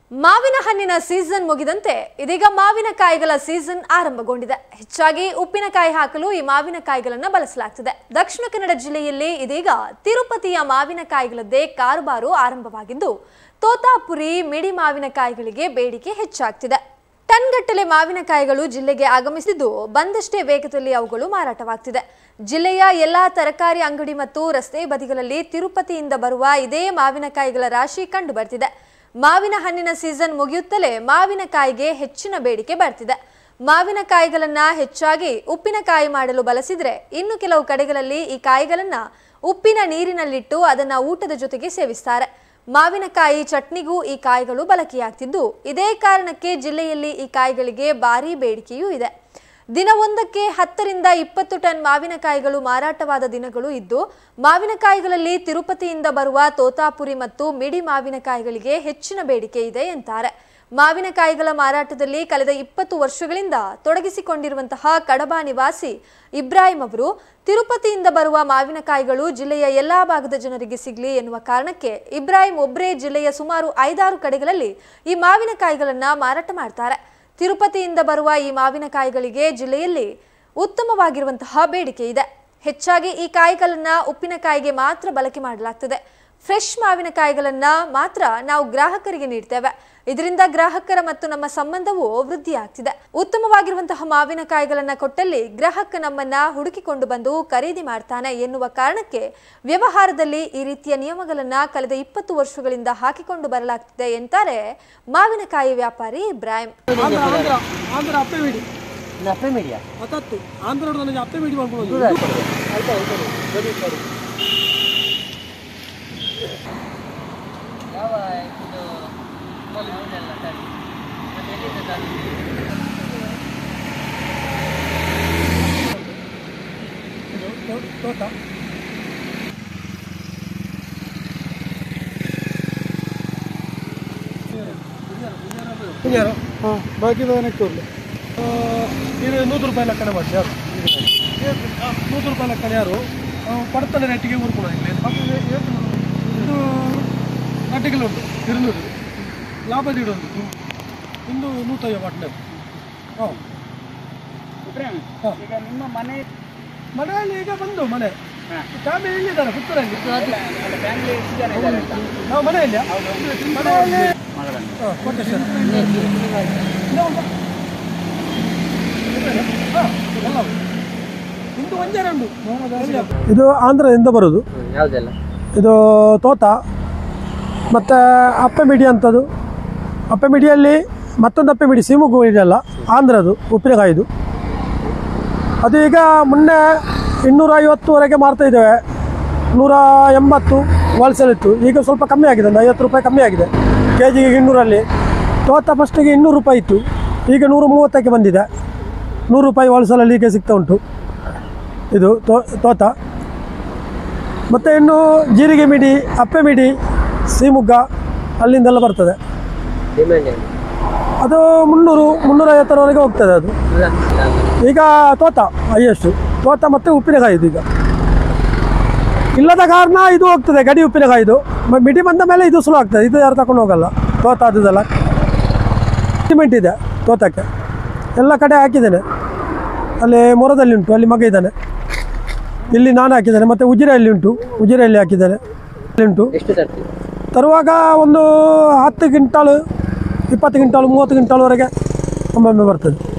ಮಾವಿನ ಹಣ್ಣಿನ ಸೀಸನ್ ಮುಗಿದಂತೆ ಇದೀಗ ಮಾವಿನಕಾಯಿಗಳ ಸೀಸನ್ ಆರಂಭಗೊಂಡಿದೆ ಹೆಚ್ಚಾಗಿ ಉಪ್ಪಿನಕಾಯಿ ಹಾಕಲು ಈ ಮಾವಿನಕಾಯಿಗಳನ್ನು ಬಳಸಲಾಗ್ತಿದೆ ದಕ್ಷಿಣ ಕನ್ನಡ ಜಿಲ್ಲೆಯಲ್ಲಿ ಇದೀಗ ತಿರುಪತಿಯ ಮಾವಿನಕಾಯಿಗಳದ್ದೇ ಕಾರುಬಾರು ಆರಂಭವಾಗಿದ್ದು ತೋತಾಪುರಿ ಮಿಡಿ ಮಾವಿನಕಾಯಿಗಳಿಗೆ ಬೇಡಿಕೆ ಹೆಚ್ಚಾಗ್ತಿದೆ ಟನ್ಗಟ್ಟಲೆ ಮಾವಿನಕಾಯಿಗಳು ಜಿಲ್ಲೆಗೆ ಆಗಮಿಸಿದ್ದು ಬಂದಷ್ಟೇ ವೇಗದಲ್ಲಿ ಅವುಗಳು ಮಾರಾಟವಾಗ್ತಿದೆ ಜಿಲ್ಲೆಯ ಎಲ್ಲಾ ತರಕಾರಿ ಅಂಗಡಿ ಮತ್ತು ರಸ್ತೆ ಬದಿಗಳಲ್ಲಿ ತಿರುಪತಿಯಿಂದ ಬರುವ ಇದೇ ಮಾವಿನಕಾಯಿಗಳ ರಾಶಿ ಕಂಡು ಬರ್ತಿದೆ ಮಾವಿನ ಹಣ್ಣಿನ ಸೀಸನ್ ಮುಗಿಯುತ್ತಲೇ ಮಾವಿನಕಾಯಿಗೆ ಹೆಚ್ಚಿನ ಬೇಡಿಕೆ ಬರ್ತಿದೆ ಮಾವಿನಕಾಯಿಗಳನ್ನ ಹೆಚ್ಚಾಗಿ ಉಪ್ಪಿನಕಾಯಿ ಮಾಡಲು ಬಳಸಿದ್ರೆ ಇನ್ನು ಕೆಲವು ಕಡೆಗಳಲ್ಲಿ ಈ ಕಾಯಿಗಳನ್ನ ಉಪ್ಪಿನ ನೀರಿನಲ್ಲಿಟ್ಟು ಅದನ್ನ ಊಟದ ಜೊತೆಗೆ ಸೇವಿಸ್ತಾರೆ ಮಾವಿನಕಾಯಿ ಚಟ್ನಿಗೂ ಈ ಕಾಯಿಗಳು ಬಳಕೆಯಾಗ್ತಿದ್ದು ಇದೇ ಕಾರಣಕ್ಕೆ ಜಿಲ್ಲೆಯಲ್ಲಿ ಈ ಕಾಯಿಗಳಿಗೆ ಭಾರೀ ಬೇಡಿಕೆಯೂ ಇದೆ ದಿನವೊಂದಕ್ಕೆ ಹತ್ತರಿಂದ ಇಪ್ಪತ್ತು ಟನ್ ಮಾವಿನಕಾಯಿಗಳು ಮಾರಾಟವಾದ ದಿನಗಳು ಇದ್ದು ಮಾವಿನಕಾಯಿಗಳಲ್ಲಿ ತಿರುಪತಿಯಿಂದ ಬರುವ ತೋತಾಪುರಿ ಮತ್ತು ಮಿಡಿ ಮಾವಿನಕಾಯಿಗಳಿಗೆ ಹೆಚ್ಚಿನ ಬೇಡಿಕೆ ಇದೆ ಎಂತಾರೆ ಮಾವಿನಕಾಯಿಗಳ ಮಾರಾಟದಲ್ಲಿ ಕಳೆದ ಇಪ್ಪತ್ತು ವರ್ಷಗಳಿಂದ ತೊಡಗಿಸಿಕೊಂಡಿರುವಂತಹ ಕಡಬ ನಿವಾಸಿ ಇಬ್ರಾಹಿಂ ಅವರು ತಿರುಪತಿಯಿಂದ ಬರುವ ಮಾವಿನಕಾಯಿಗಳು ಜಿಲ್ಲೆಯ ಎಲ್ಲಾ ಭಾಗದ ಜನರಿಗೆ ಸಿಗಲಿ ಎನ್ನುವ ಕಾರಣಕ್ಕೆ ಇಬ್ರಾಹಿಂ ಒಬ್ಬರೇ ಜಿಲ್ಲೆಯ ಸುಮಾರು ಐದಾರು ಕಡೆಗಳಲ್ಲಿ ಈ ಮಾವಿನಕಾಯಿಗಳನ್ನ ಮಾರಾಟ ಮಾಡ್ತಾರೆ ತಿರುಪತಿಯಿಂದ ಬರುವ ಈ ಮಾವಿನಕಾಯಿಗಳಿಗೆ ಜಿಲ್ಲೆಯಲ್ಲಿ ಉತ್ತಮವಾಗಿರುವಂತಹ ಬೇಡಿಕೆ ಇದೆ ಹೆಚ್ಚಾಗಿ ಈ ಕಾಯಿಗಳನ್ನ ಉಪ್ಪಿನಕಾಯಿಗೆ ಮಾತ್ರ ಬಳಕೆ ಮಾಡಲಾಗ್ತದೆ ಫ್ರೆಶ್ ಮಾವಿನಕಾಯಿಗಳನ್ನ ಮಾತ್ರ ನಾವು ಗ್ರಾಹಕರಿಗೆ ನೀಡ್ತೇವೆ ಇದರಿಂದ ಗ್ರಾಹಕರ ಮತ್ತು ನಮ್ಮ ಸಂಬಂಧವು ವೃದ್ಧಿಯಾಗ್ತಿದೆ ಉತ್ತಮವಾಗಿರುವಂತಹ ಮಾವಿನಕಾಯಿಗಳನ್ನ ಕೊಟ್ಟಲ್ಲಿ ಗ್ರಾಹಕ ನಮ್ಮನ್ನ ಹುಡುಕಿಕೊಂಡು ಬಂದು ಖರೀದಿ ಮಾಡ್ತಾನೆ ಎನ್ನುವ ಕಾರಣಕ್ಕೆ ವ್ಯವಹಾರದಲ್ಲಿ ಈ ರೀತಿಯ ನಿಯಮಗಳನ್ನ ಕಳೆದ ಇಪ್ಪತ್ತು ವರ್ಷಗಳಿಂದ ಹಾಕಿಕೊಂಡು ಬರಲಾಗ್ತಿದೆ ಎಂತಾರೆ ಮಾವಿನಕಾಯಿ ವ್ಯಾಪಾರಿ ಇಬ್ರಾಹಿಂ ಆಂಧ್ರ ಆಂಧ್ರ ಆಂಧ್ರ ಅಪ್ಪೆ ಮಿಡಿ ಇದು ಅಪ್ಪೆ ಮೀಡಿಯಾ ಹತ್ತತ್ತು ಆಂಧ್ರ ನನಗೆ ಅಪ್ಪೆ ಮಿಡಿ ಮಾಡ್ಕೊಂಡು ಯಾವ ಇದು ಯಾವುದೆಲ್ಲ ತಳಿ ಮತ್ತೆ ಎಲ್ಲಿಂದ ತಂದಿದ್ದೀರಿ? ತೋಟ ಯಾರು ಹಾಂ ಬಾಕಿ ಕೊಡಲಿ ಇದು ನೂರು ರೂಪಾಯಿ ಲೆಕ್ಕನೆ ಮಾಡಿ ಯಾರು ನೂರು ರೂಪಾಯಿ ಲೆಕ್ಕನೆ ಯಾರು ಪಡ್ತಾನೆ ರೇಟಿಗೆ ಊರ್ಕೊಳ್ಳೋದು ಇಲ್ಲಿ ಇದು ಗಂಟೆಗಳು ಉಂಟು ഇരുന്നൂറ് ಲಾಭದೀಡು ಉಂಟು ಇನ್ನು ನೂತೈವ ಬಟ್ಟೆ ಹಾಂ ಈಗ ನಿಮ್ಮ ಮನೆ ಮನೆಯಲ್ಲಿ ಈಗ ಬಂದು ಮನೆ ಫ್ಯಾಮಿಲಿ ಇಲ್ಲಿದ್ದಾರೆ ಪುತ್ತೂರಲ್ಲಿ ಫ್ಯಾಮಿಲಿ ಎಷ್ಟು ಜನ ಇದ್ದಾರೆ ಅಂತ? ನಾವು ಮನೆಯಲ್ಲಿ ಮನೆಯಲ್ಲಿ ಮಗಳನ್ನು ಹಾಂ ಕೋಟೇಶ್ವರ ಇನ್ನೂ ಉಂಟಾ? ಹಾ, ಎಲ್ಲ ಉಂಟು. ಇಂದು ಒಂಜರ ಉಂಟು ಇದು ಆಂಧ್ರದಿಂದ ಬರೋದು ಯಾವುದೆಲ್ಲ ಇದು ತೋತ ಮತ್ತು ಅಪ್ಪೆ ಮಿಡಿ ಅಂಥದ್ದು ಅಪ್ಪೆ ಮಿಡಿಯಲ್ಲಿ ಮತ್ತೊಂದು ಅಪ್ಪೆ ಮಿಡಿ ಸೀಮುಗು ಮಿಡಿ ಅಲ್ಲ ಆಂಧ್ರದು ಉಪ್ಪಿನಕಾಯಿದು ಅದು ಈಗ ಮೊನ್ನೆ ಇನ್ನೂರ ಐವತ್ತುವರೆಗೆ ಮಾರ್ತಾ ಇದ್ದೇವೆ ನೂರ ಎಂಬತ್ತು ಹೋಲ್ಸೇಲ್ ಇತ್ತು ಈಗ ಸ್ವಲ್ಪ ಕಮ್ಮಿ ಆಗಿದೆ ಒಂದು ಐವತ್ತು ರೂಪಾಯಿ ಕಮ್ಮಿ ಆಗಿದೆ ಕೆ ಜಿಗೆ ಇನ್ನೂರಲ್ಲಿ ತೋತ ಫಸ್ಟಿಗೆ ಇನ್ನೂರು ರೂಪಾಯಿ ಇತ್ತು ಈಗ ನೂರ ಮೂವತ್ತಕ್ಕೆ ಬಂದಿದೆ ನೂರು ರೂಪಾಯಿ ಹೋಲ್ಸೇಲಲ್ಲಿ ಈಗ ಸಿಗ್ತಾ ಉಂಟು ಇದು ತೋ ತೋತ ಮತ್ತು ಇನ್ನು ಜೀರಿಗೆ ಮಿಡಿ ಅಪ್ಪೆ ಮಿಡಿ ಸೀಮುಗ್ಗ ಅಲ್ಲಿಂದೆಲ್ಲ ಬರ್ತದೆ ಡಿಮ್ಯಾಂಡ್ ಏನು ಅದು ಮುನ್ನೂರು ಮುನ್ನೂರೈವತ್ತರವರೆಗೆ ಹೋಗ್ತದೆ ಅದು ಇಲ್ಲ ಇಲ್ಲ. ಈಗ ತೋತ ಹೈಯೆಸ್ಟು ತೋತ ಮತ್ತು ಉಪ್ಪಿನಕಾಯಿ ಇದು ಈಗ ಇಲ್ಲದ ಕಾರಣ ಇದು ಹೋಗ್ತದೆ ಗಡಿ ಉಪ್ಪಿನಕಾಯಿದು ಮ- ಮಿಡಿ ಬಂದ ಮೇಲೆ ಇದು ಸುಲಭ ಆಗ್ತದೆ ಇದು ಯಾರು ತಗೊಂಡು ಹೋಗಲ್ಲ ತೋತ ಅದೆಲ್ಲ ಸಿಮೆಂಟ್ ಇದೆ ತೋತಕ್ಕೆ ಎಲ್ಲ ಕಡೆ ಹಾಕಿದ್ದೇನೆ ಅಲ್ಲಿ ಮೊರದಲ್ಲಿ ಉಂಟು ಅಲ್ಲಿ ಮಗ ಇದ್ದಾನೆ ಇಲ್ಲಿ ನಾನು ಹಾಕಿದ್ದೇನೆ ಮತ್ತು ಉಜಿರೆಯಲ್ಲಿ ಉಂಟು ಉಜಿರೆಯಲ್ಲಿ ಹಾಕಿದ್ದೇನೆ ಇಲ್ಲಿ ಉಂಟು ಎಷ್ಟು ತರ್ತೀವಿ ತರುವಾಗ ಒಂದು ಹತ್ತು ಕ್ವಿಂಟಾಲು ಇಪ್ಪತ್ತು ಕ್ವಿಂಟಾಲು ಮೂವತ್ತು ಕ್ವಿಂಟಾಲ್ವರೆಗೆ ಒಮ್ಮೊಮ್ಮೆ ಬರ್ತದೆ